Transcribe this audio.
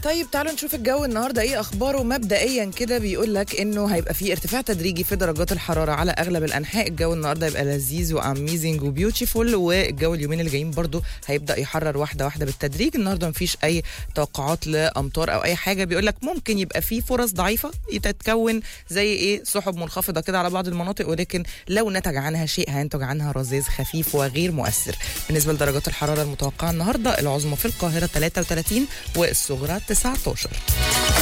طيب تعالوا نشوف الجو النهارده ايه اخباره مبدئيا كده بيقول لك انه هيبقى في ارتفاع تدريجي في درجات الحراره على اغلب الانحاء الجو النهارده هيبقى لذيذ واميزنج وبيوتيفول والجو اليومين اللي جايين برضو هيبدا يحرر واحده واحده بالتدريج النهارده مفيش اي توقعات لامطار او اي حاجه بيقول لك ممكن يبقى في فرص ضعيفه تتكون زي ايه سحب منخفضه كده على بعض المناطق ولكن لو نتج عنها شيء هينتج عنها رذاذ خفيف وغير مؤثر بالنسبه لدرجات الحراره المتوقعه النهارده العظمى في القاهره 33 والصغرى 19